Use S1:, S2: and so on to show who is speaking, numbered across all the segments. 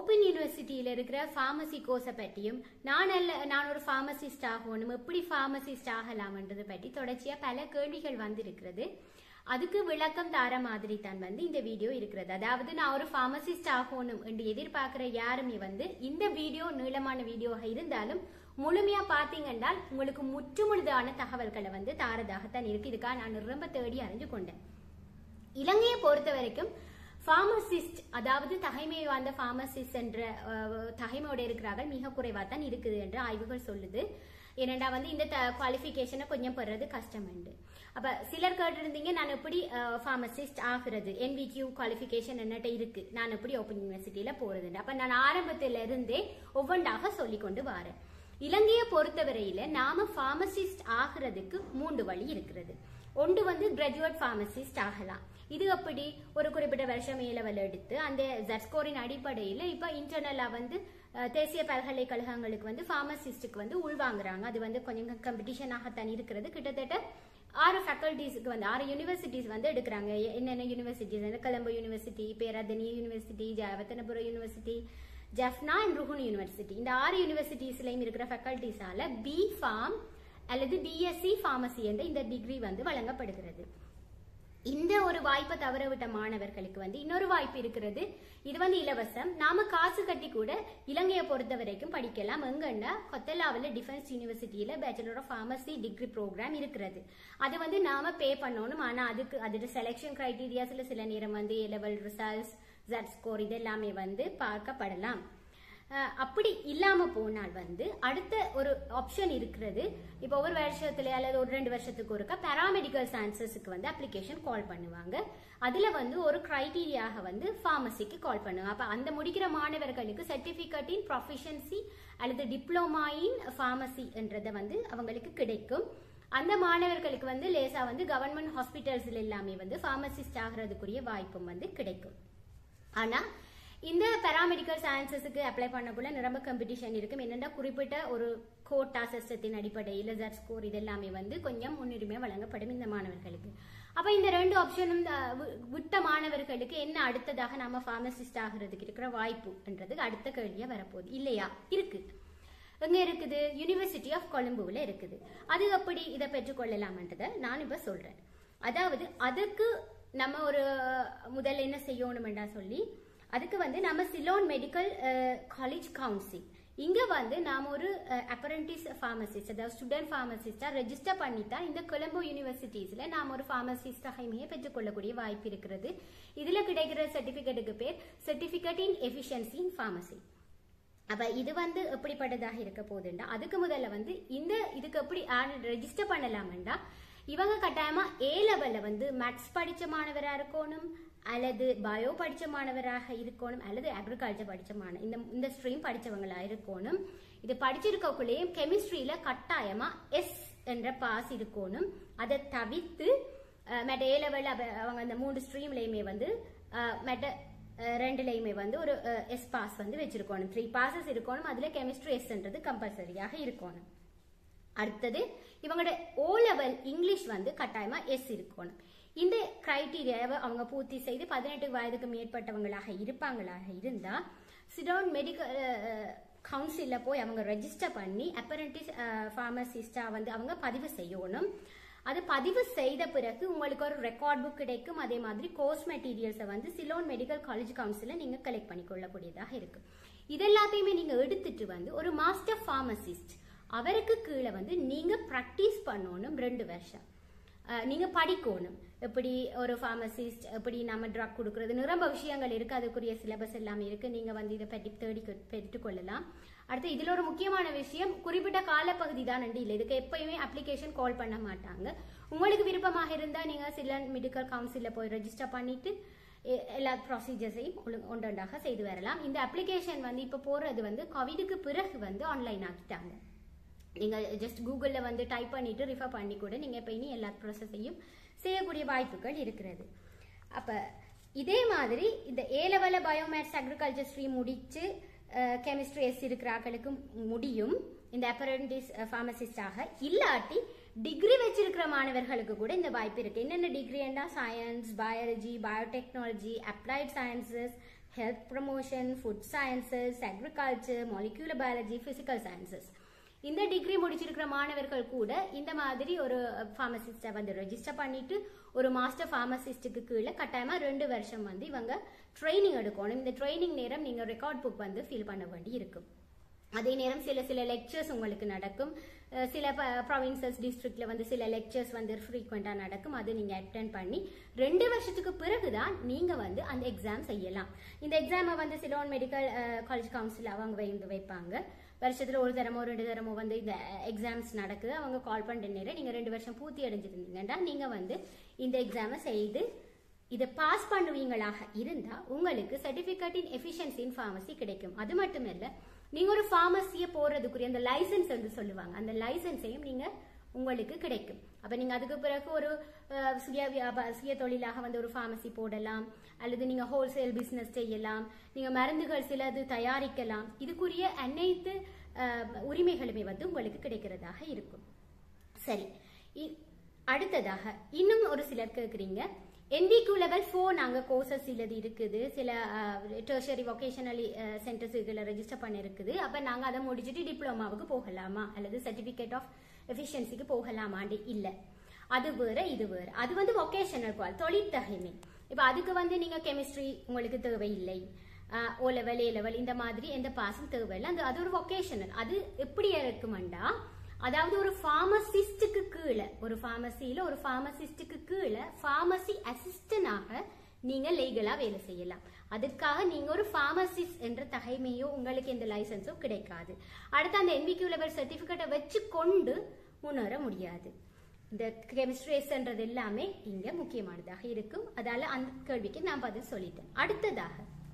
S1: open யூனிவர்சிட்டியில இருக்கிற pharmacy கோர்ஸை பற்றியும் நான் அல்ல நான் ஒரு ஃபார்மசிஸ்ட் ஆகணும் எப்படி ஃபார்மசிஸ்ட் ஆகலாம்ன்றது பற்றி தொடர்ச்சியா பல கேள்விகள் வந்திருக்கிறது அதுக்கு விளக்கம் தார மாதிரி தான் வந்து இந்த வீடியோ இருக்கிறது அதாவது நான் ஒரு ஃபார்மசிஸ்ட் ஆகணும் என்று எதிர்பார்க்கிற யாருமே வந்து இந்த வீடியோ நீளமான வீடியோவாக இருந்தாலும் முழுமையா பாத்தீங்கன்னா உங்களுக்கு முற்றுமுழுதான தகவல்களை வந்து தாரதாகத்தான் இருக்கு இதுக்காக நான் ரொம்ப தேடி அறிஞ்சு கொண்டேன் இலங்கையை பொறுத்த வரைக்கும் ஃபார்மசிஸ்ட் அதாவது தகைமை வாய்ந்த ஃபார்மசிஸ்ட் என்ற அஹ், தகைமையோட இருக்கிறார்கள் மிக குறைவா தான் இருக்குது என்று ஆய்வுகள் சொல்லுது ஏனெண்டா வந்து இந்த குவாலிஃபிகேஷனை கொஞ்சம் பெறது கஷ்டம் உண்டு அப்ப சிலர் கேட்டிருந்தீங்க நான் எப்படி ஃபார்மசிஸ்ட் ஆகுறது என்விக்யூ குவாலிஃபிகேஷன் என்னட்ட இருக்கு நான் எப்படி ஓப்பன் யூனிவர்சிட்டியில போறதுன்னு அப்ப நான் ஆரம்பத்துல இருந்தே ஒவ்வொன்றாக சொல்லி கொண்டு வரேன் இலங்கையை பொறுத்தவரையில நாம ஃபார்மசிஸ்ட் ஆகிறதுக்கு மூன்று வழி இருக்கிறது ஒன்று வந்து கிராஜுவேட் ஃபார்மசிஸ்ட் ஆகலாம் இது அப்படி ஒரு குறிப்பிட்ட வருஷம் ஏ லெவல் எடுத்து அந்த ஜட் ஸ்கோரின் அடிப்படையில் இப்ப இன்டர்னலா வந்து அஹ், தேசிய பல்கலைக்கழகங்களுக்கு வந்து ஃபார்மசிஸ்டுக்கு வந்து உள்வாங்குறாங்க அது வந்து கொஞ்சம் காம்படிஷனாகத்தான் இருக்கிறது கிட்டத்தட்ட ஆறு ஃபேக்கல்டிஸ்க்கு வந்து ஆறு யூனிவர்சிட்டிஸ் வந்து எடுக்கிறாங்க எ- என்னென்ன யூனிவர்சிட்டிஸ் வந்து Colombo university Peradeniya university Jayewardenepura university Jaffna and Ruhuna university இந்த ஆறு யூனிவர்சிட்டிஸ்லயும் இருக்கிற ஃபேக்கல்டிஸால பி ஃபார்ம் அல்லது பிஎஸ்சி ஃபார்மசி என்ற இந்த டிகிரி வந்து வழங்கப்படுகிறது இந்த ஒரு வாய்ப்பை தவற விட்ட மாணவர்களுக்கு வந்து இன்னொரு வாய்ப்பு இருக்கிறது இது வந்து இலவசம் நாம காசு கட்டி கூட இலங்கையை பொறுத்த வரைக்கும் படிக்கலாம் எங்கன்னா கொத்தலாவில் டிஃபென்ஸ் யூனிவர்சிட்டியில bachelor of pharmacy degree programme இருக்கிறது அது வந்து நாம பே பண்ணணும் ஆனா அதுக்கு அதோட செலெக்ஷன் கிரைட்டீரியாஸ்ல சில நேரம் வந்து A level results Z score இது எல்லாமே வந்து பார்க்கப்படலாம் அஹ் அப்படி இல்லாம போனால் வந்து அடுத்த ஒரு ஆப்ஷன் இருக்கிறது இப்போ ஒரு வருஷத்துல அல்லது ஒரு ரெண்டு வருஷத்துக்கு ஒருக்கா பேராமெடிக்கல் சயின்சஸுக்கு வந்து அப்ளிகேஷன் கால் பண்ணுவாங்க அதுல வந்து ஒரு கிரைட்டீரியாக வந்து ஃபார்மசிக்கு கால் பண்ணுவாங்க அப்ப அந்த முடிக்கிற மாணவர்களுக்கு சர்டிபிகேட் இன் ப்ரொஃபிஷியன்சி அல்லது டிப்ளமா இன் ஃபார்மசி என்றதை வந்து அவங்களுக்கு கிடைக்கும் அந்த மாணவர்களுக்கு வந்து லேசா வந்து கவர்மெண்ட் ஹாஸ்பிட்டல்ஸ்ல எல்லாமே வந்து ஃபார்மசிஸ்ட் ஆகிறதுக்குரிய வாய்ப்பும் வந்து கிடைக்கும் ஆனா இந்த பேராமெடிக்கல் சயின்சஸுக்கு அப்ளை பண்ணக்குள்ள நிரம்ப காம்படிஷன் இருக்கும் என்னென்னா குறிப்பிட்ட ஒரு கோட்டா சிஸ்டத்தின் அடிப்படையில் ஜட் ஸ்கோர் இதெல்லாமே வந்து கொஞ்சம் முன்னுரிமை வழங்கப்படும் இந்த மாணவர்களுக்கு அப்ப இந்த ரெண்டு ஆப்ஷனும் அஹ், வி- விட்ட மாணவர்களுக்கு என்ன அடுத்ததாக நாம ஃபார்மசிஸ்ட் ஆகிறதுக்கு இருக்கிற வாய்ப்புன்றது அடுத்த கேள்வியா வரப்போகுது இல்லையா இருக்கு எங்க இருக்குது யூனிவர்சிட்டி ஆஃப் கொலம்போவில் இருக்குது அது எப்படி இதை பெற்றுக்கொள்ளலாம்ன்றதை நான் இப்ப சொல்றேன் அதாவது அதுக்கு நம்ம ஒரு முதல்ல என்ன செய்யணும்டா சொல்லி அதுக்கு வந்து நம்ம சிலோன் மெடிக்கல் காலேஜ் கவுன்சில் இங்க வந்து நாம ஒரு அப்ரண்டிஸ் ஃபார்மசிஸ்ட் அதாவது ஸ்டூடெண்ட் ஃபார்மசிஸ்டா ரெஜிஸ்டர் பண்ணித்தான் இந்த கொலம்போ யூனிவர்சிட்டிஸ்ல நாம ஒரு ஃபார்மசிஸ்ட் தகைமையை பெற்றுக்கொள்ளக்கூடிய வாய்ப்பு இருக்கிறது இதுல கிடைக்கிற சர்டிபிகேட்டுக்கு பேர் certificate in efficiency in pharmacy அப்ப இது வந்து எப்படிப்பட்டதாக இருக்க போகுதுண்டா அதுக்கு முதல்ல வந்து இந்த இதுக்கு எப்படி ரெஜிஸ்டர் பண்ணலாம்டா இவங்க கட்டாயமா ஏ லெவல்ல வந்து மேத்ஸ் படிச்ச மாணவரா இருக்கணும் அல்லது பயோ படிச்ச மாணவராக இருக்கணும் அல்லது அக்ரிகல்ச்சர் படிச்ச மாணவ இந்த இந்த ஸ்ட்ரீம் படிச்சவங்களா இருக்கணும் இது படிச்சிருக்கக்குள்ளேயும் கெமிஸ்ட்ரியில கட்டாயமா எஸ் என்ற பாஸ் இருக்கணும் அதை தவிர்த்து அஹ், மற்ற ஏ லெவல்ல அவங்க அந்த மூணு ஸ்ட்ரீம்லயுமே வந்து அஹ், மற்ற அஹ் ரெண்டுலையுமே வந்து ஒரு எஸ் பாஸ் வந்து வச்சிருக்கணும் த்ரீ பாசஸ் இருக்கணும் அதுல கெமிஸ்ட்ரி எஸ்ன்றது கம்பல்சரியாக இருக்கணும் அடுத்தது இவங்களோட ஓ லெவல் இங்கிலீஷ் வந்து கட்டாயமா எஸ் இருக்கணும் இந்த கிரைட்டீரியாவை அவங்க பூர்த்தி செய்து பதினெட்டு வயதுக்கு மேற்பட்டவங்களாக இருப்பாங்களாக இருந்தா சிடோன் மெடிக்கல் கவுன்சில்ல போய் அவங்க ரெஜிஸ்டர் பண்ணி அப்பரண்டிஸ் ஃபார்மசிஸ்டா வந்து அவங்க பதிவு செய்யணும் அது பதிவு செய்த பிறகு உங்களுக்கு ஒரு ரெக்கார்ட் புக் கிடைக்கும் அதே மாதிரி கோர்ஸ் மெட்டீரியல்ஸை வந்து சிலோன் மெடிக்கல் காலேஜ் கவுன்சில நீங்க கலெக்ட் பண்ணி கொள்ளக்கூடியதாக இருக்கு இது எல்லாத்தையுமே நீங்க எடுத்துட்டு வந்து ஒரு மாஸ்டர் ஃபார்மசிஸ்ட் அவருக்கு கீழே வந்து நீங்க ப்ராக்டிஸ் பண்ணணும் ரெண்டு வருஷம் அஹ், நீங்க படிக்கணும் எப்படி ஒரு ஃபார்மசிஸ்ட் எப்படி நம்ம ட்ரக் கொடுக்கறது நிரம்ப விஷயங்கள் இருக்கு அதுக்குரிய சிலபஸ் எல்லாமே இருக்கு நீங்க வந்து இதை பற்றி தேடி கொ- பெற்றுக்கொள்ளலாம் அடுத்து இதுல ஒரு முக்கியமான விஷயம் குறிப்பிட்ட காலப்பகுதி தான் இல்லை இதுக்கு எப்பயுமே அப்ளிகேஷன் கால் பண்ண மாட்டாங்க உங்களுக்கு விருப்பமாக இருந்தா நீங்க சில மெடிக்கல் கவுன்சில்ல போய் ரெஜிஸ்டர் பண்ணிட்டு எ- எல்லா ப்ரொசீஜர்ஸையும் ஒன்றொன்றாக செய்து வரலாம் இந்த அப்ளிகேஷன் வந்து இப்ப போறது வந்து கோவிடுக்கு பிறகு வந்து ஆன்லைன் ஆக்கிட்டாங்க நீங்க ஜஸ்ட் கூகுள்ல வந்து டைப் பண்ணிட்டு ரிஃபர் பண்ணி கூட நீங்க இப்ப இனி எல்லா ப்ராசஸையும் செய்யக்கூடிய வாய்ப்புகள் இருக்கிறது அப்ப இதே மாதிரி இந்த ஏ லெவல பயோமேத்ஸ் அக்ரிகல்ச்சர் ஸ்ட்ரீம் முடிச்சு கெமிஸ்ட்ரி எஸ் இருக்கிற ஆட்களுக்கு முடியும் இந்த அப்பரண்டிஸ் ஃபார்மசிஸ்டாக இல்லாட்டி டிகிரி வச்சிருக்கிற மாணவர்களுக்கு கூட இந்த வாய்ப்பு இருக்கு என்னென்ன டிகிரின்னா science biology biotechnology applied sciences health promotion food sciences agriculture molecular biology physical sciences இந்த டிகிரி முடிச்சிருக்கிற மாணவர்கள் கூட இந்த மாதிரி ஒரு ஃபார்மசிஸ்டை வந்து ரெஜிஸ்டர் பண்ணிட்டு ஒரு மாஸ்டர் ஃபார்மசிஸ்ட்டுக்கு கீழே கட்டாயமா ரெண்டு வருஷம் வந்து இவங்க ட்ரைனிங் எடுக்கணும் இந்த ட்ரைனிங் நேரம் நீங்க ரெக்கார்ட் புக் வந்து ஃபில் பண்ண வேண்டி இருக்கும் அதே நேரம் சில சில லெக்சர்ஸ் உங்களுக்கு நடக்கும் அஹ் சில ப்ராவின்சஸ் டிஸ்ட்ரிக்ட்ல வந்து சில லெக்சர்ஸ் வந்து ஃப்ரீக்வெண்டா நடக்கும் அது நீங்க அட்டென்ட் பண்ணி ரெண்டு வருஷத்துக்கு பிறகுதான் நீங்க வந்து அந்த எக்ஸாம் செய்யலாம் இந்த எக்ஸாமை வந்து சிலோன் மெடிக்கல் காலேஜ் கவுன்சில் அவங்க வந்து வைப்பாங்க வருஷத்துல ஒரு தரமோ ரெண்டு தரமோ வந்து இந்த எக்ஸாம்ஸ் நடக்குது அவங்க கால் பண்ற நேரம் நீங்க ரெண்டு வருஷம் பூர்த்தி அடைஞ்சிருந்தீங்கன்னா நீங்க வந்து இந்த எக்ஸாமை செய்து இதை பாஸ் பண்ணுவீங்களாக இருந்தா உங்களுக்கு certificate in efficiency in pharmacy கிடைக்கும் அது மட்டுமல்ல நீங்க ஒரு ஃபார்மசியை போறதுக்குரிய அந்த லைசன்ஸ் வந்து சொல்லுவாங்க அந்த லைசன்ஸையும் நீங்க உங்களுக்கு கிடைக்கும் அப்ப நீங்க அதுக்கு பிறகு ஒரு அஹ், சுய வியாபா- சுய தொழிலாக வந்து ஒரு ஃபார்மசி போடலாம் அல்லது நீங்க ஹோல்சேல் பிசினஸ் செய்யலாம் நீங்க மருந்துகள் சிலது தயாரிக்கலாம் இதுக்குரிய அனைத்து அஹ், உரிமைகளுமே வந்து உங்களுக்கு கிடைக்கிறதாக இருக்கும் சரி இ- அடுத்ததாக இன்னும் ஒரு சிலர் கேக்குறீங்க NVQ லெவல் ஃபோர் நாங்கள் கோர்சஸ் சிலது இருக்குது சில டெர்ஷரி வொகேஷனல் சென்டர்ஸ் இதில் ரெஜிஸ்டர் பண்ணிருக்குது அப்போ நாங்கள் அதை முடிச்சுட்டு டிப்ளமாவுக்கு போகலாமா அல்லது சர்டிஃபிகேட் ஆஃப் எஃபிஷியன்சிக்கு போகலாமாண்டு இல்லை அது வேற இது வேற அது வந்து வொகேஷனல் குவால் தொழிற்தகைமை இப்போ அதுக்கு வந்து நீங்கள் கெமிஸ்ட்ரி உங்களுக்கு தேவையில்லை ஓ லெவல் ஏ லெவல் இந்த மாதிரி எந்த பாஸும் தேவையில்லை அந்த அது ஒரு வொகேஷனல் அது எப்படி இருக்குமெண்டா அதாவது ஒரு ஃபார்மசிஸ்டுக்கு கீழே ஒரு ஃபார்மசியில ஒரு ஃபார்மசிஸ்டுக்கு கீழே ஃபார்மசி அசிஸ்டனாக நீங்க லீகலா வேலை செய்யலாம் அதுக்காக நீங்க ஒரு ஃபார்மசிஸ்ட் என்ற தகைமையோ உங்களுக்கு எந்த லைசன்ஸோ கிடைக்காது அடுத்து அந்த என்பிக்யூ லெவல் சர்டிபிகேட்டை வச்சு கொண்டு முன்னேற முடியாது இந்த கெமிஸ்ட்ரேஸ்ன்றது எல்லாமே இங்க முக்கியமானதாக இருக்கும் அதால அந்த கேள்விக்கு நான் பதில் சொல்லிட்டேன் அடுத்ததாக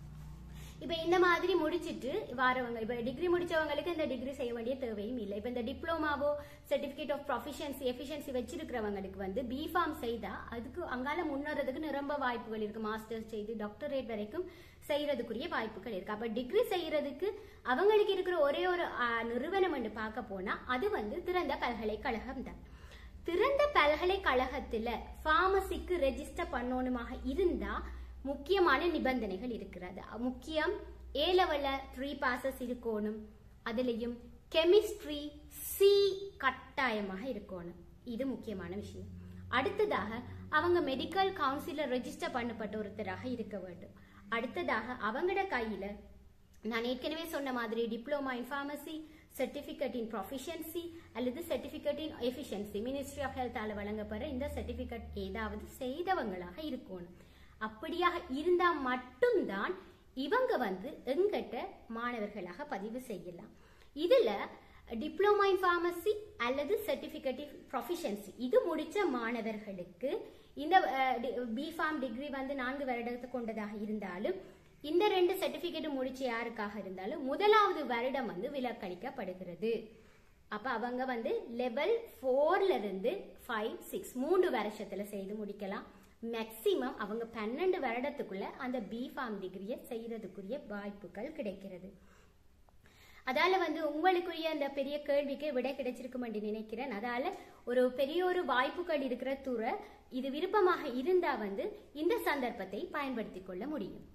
S1: இப்ப இந்த மாதிரி முடிச்சிட்டு வரவங்க இப்ப டிகிரி முடிச்சவங்களுக்கு இந்த டிகிரி செய்ய வேண்டிய தேவையும் இல்லை இப்ப இந்த டிப்ளமாவோ சர்டிபிகேட் ஆஃப் ப்ரொஃபிஷியன்சி எஃபிஷியன்சி வச்சிருக்கிறவங்களுக்கு வந்து பிஃபார்ம் செய்தா அதுக்கு அங்கால முன்னேறதுக்கு நிரம்ப வாய்ப்புகள் இருக்கு மாஸ்டர்ஸ் செய்து டாக்டரேட் வரைக்கும் செய்யறதுக்குரிய வாய்ப்புகள் இருக்கு அப்ப டிகிரி செய்யறதுக்கு அவங்களுக்கு இருக்கிற ஒரே ஒரு ஆ, நிறுவனம் என்று பார்க்க போனா அது வந்து திறந்த பல்கலைக்கழகம் தான் திறந்த பல்கலைக்கழகத்துல பார்மசிக்கு ரெஜிஸ்டர் பண்ணணுமாக இருந்தா முக்கியமான நிபந்தனைகள் இருக்கிறது முக்கியம் ஏ லெவல்ல த்ரீ பாசஸ் இருக்கணும் அதுலயும் கெமிஸ்ட்ரி சி கட்டாயமாக இருக்கணும் இது முக்கியமான விஷயம் அடுத்ததாக அவங்க மெடிக்கல் கவுன்சிலர் ரெஜிஸ்டர் பண்ணப்பட்ட ஒருத்தராக இருக்க வேண்டும் அடுத்ததாக அவங்களோட கையில நான் ஏற்கனவே சொன்ன மாதிரி diploma in pharmacy certificate in proficiency அல்லது certificate in efficiency ministry of ஹெல்த்தால வழங்கப்படுற இந்த சர்டிபிகேட் ஏதாவது செய்தவங்களாக இருக்கணும் அப்படியாக இருந்தா மட்டும்தான் இவங்க வந்து எங்கிட்ட மாணவர்களாக பதிவு செய்யலாம் இதுல டிப்ளமா இன் ஃபார்மசி அல்லது சர்டிபிகேட் இன் ப்ரொஃபிஷியன்சி இது முடிச்ச மாணவர்களுக்கு இந்த பிஃபார்ம் டிகிரி வந்து நான்கு வருடத்தை கொண்டதாக இருந்தாலும் இந்த ரெண்டு சர்டிபிகேட் முடிச்ச யாருக்காக இருந்தாலும் முதலாவது வருடம் வந்து விலக்களிக்கப்படுகிறது அப்ப அவங்க வந்து லெவல் ஃபோர்ல இருந்து ஃபைவ் சிக்ஸ் மூன்று வருஷத்துல செய்து முடிக்கலாம் மேக்சிமம் அவங்க பன்னெண்டு வருடத்துக்குள்ள அந்த பிஃபார்ம் டிகிரியை செய்யறதுக்குரிய வாய்ப்புகள் கிடைக்கிறது அதால வந்து உங்களுக்குரிய அந்த பெரிய கேள்விக்கு விடை கிடைச்சிருக்கும் என்று நினைக்கிறேன் அதால ஒரு பெரிய ஒரு வாய்ப்புகள் இருக்கிற துறை இது விருப்பமாக இருந்தா வந்து இந்த சந்தர்ப்பத்தை பயன்படுத்திக் கொள்ள முடியும்